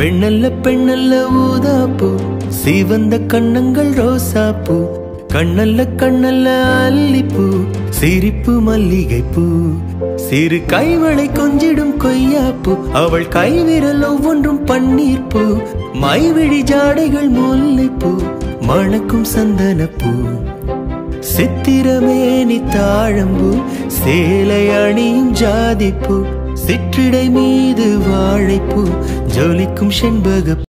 பெண்ணல்ல பெண்ணல்ல ஊதாப்பூ சிவந்த கண்ணங்கள் ரோசாப்பூ கண்ணல்ல கண்ணல்ல அல்லிப்பூ சிரிப்பு மல்லிகைப்பூ சிறு கைவளை கொஞ்சிடும் கொய்யாப்பூ அவள் கைவிரல் ஒவ்வொன்றும் பன்னீர்ப்பூ மைவிழி ஜாடைகள் முல்லைப்பூ மணக்கும் சந்தனப்பூ சித்திரமேனி தாழம்பூ சேலை அணியும் ஜாதிப்பூ சிற்றிடை மீது வாழைப்பூ ஜொலிக்கும் செண்பக